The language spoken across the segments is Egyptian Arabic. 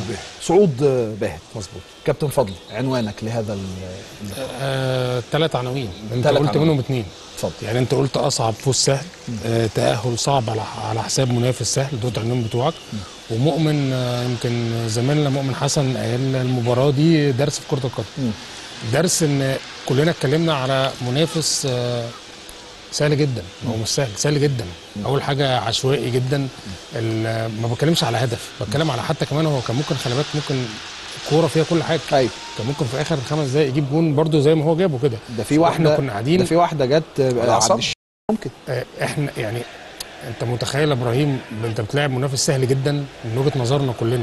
باهت صعود آه، باهت مظبوط كابتن فضل عنوانك لهذا ال- آه، ثلاث عناوين انت تلات قلت عناوين. منهم اثنين اتفضل يعني انت قلت اصعب فوز سهل آه تاهل صعب على على حساب منافس سهل دول العنوان بتوعك ومؤمن آه يمكن زميلنا مؤمن حسن قال المباراه دي درس في كره القدم درس ان كلنا اتكلمنا على منافس آه سهل جدا هو مش سهل سهل جدا اول حاجه عشوائي جدا ال- ما بتكلمش على هدف بتكلم على حتى كمان هو كان ممكن خلي بالك ممكن الكوره فيها كل حاجه ايوه كان ممكن في اخر خمس دقايق يجيب جون برده زي ما هو جابه كده ده في واحده احنا كنا قاعدين ده في واحده جت آه، الأعصاب. عبد الش- ممكن آه، احنا يعني انت متخيل يا ابراهيم انت بتلاعب منافس سهل جدا من وجهه نظرنا كلنا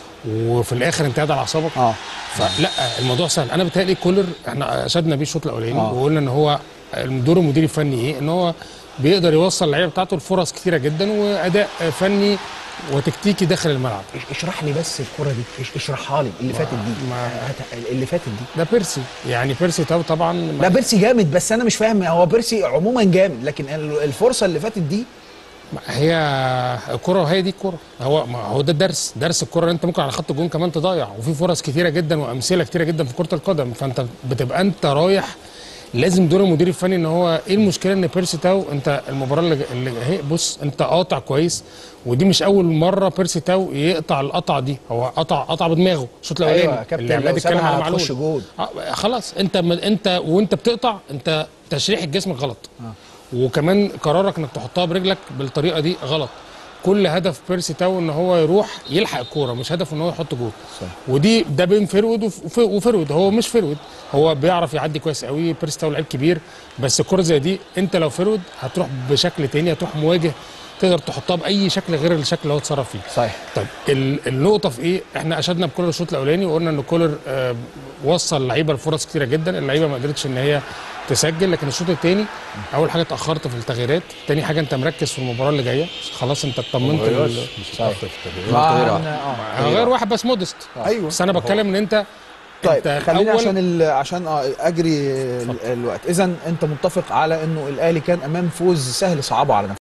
وفي الاخر انت قاعد على اعصابك اه فلا الموضوع سهل انا بتهيألي كولر احنا اشدنا بيه الشوط الاولاني آه. وقلنا ان هو دور المدير الفني ايه ان هو بيقدر يوصل اللعيبه بتاعته لفرص كتيره جدا واداء فني وتكتيكي داخل الملعب اشرح لي بس الكره دي إش- اشرحها لي اللي فاتت دي ما- هات- اللي فاتت دي ده بيرسي يعني بيرسي تاو طبعا لا بيرسي جامد بس انا مش فاهم هو بيرسي عموما جامد لكن ال- الفرصه اللي فاتت دي هي الكرة وهي دي الكرة هو ما هو ده الدرس درس الكرة اللي انت ممكن على خط الجون كمان تضيع وفي فرص كتيرة جدا وامثلة كتيرة جدا في كرة القدم فانت بتبقى انت رايح لازم دور المدير الفني ان هو ايه المشكله ان بيرسي تاو انت المباراه اللي اللي هي بص انت قاطع كويس ودي مش اول مره بيرسي تاو يقطع القطعه دي هو قطع قطع بدماغه الشوط أيوة الاولاني يا كابتن، اللي عماد لو اتكلم سابها على هتخش معلول جول. آه، خلاص انت انت وانت بتقطع انت تشريح الجسم غلط وكمان قرارك انك تحطها برجلك بالطريقه دي غلط كل هدف بيرسي تاو ان هو يروح يلحق الكوره مش هدف ان هو يحط جول ودي ده بين فيرود وف- وفيرود هو مش فيرود هو بيعرف يعدي كويس قوي بيرسي تاو لعيب كبير بس الكوره زي دي انت لو فيرود هتروح بشكل تاني هتروح مواجه تقدر تحطها باي شكل غير الشكل اللي هو اتصرف فيه صحيح طيب ال- النقطة في ايه؟ احنا اشدنا بكولر الشوط الاولاني وقلنا ان كولر آه، وصل اللعيبة لفرص كتيرة جدا، اللعيبة ما قدرتش ان هي تسجل لكن الشوط الثاني اول حاجة اتأخرت في التغييرات، تاني حاجة انت مركز في المباراة اللي جاية، خلاص انت اطمنت ال- مع اه غير واحد بس مودست ايوه بس انا بتكلم ان انت طيب انت خلينا الأول- عشان ال... عشان اه اجري ال- الوقت اذا انت متفق على انه الاهلي كان امام فوز سهل صعبه على نفسه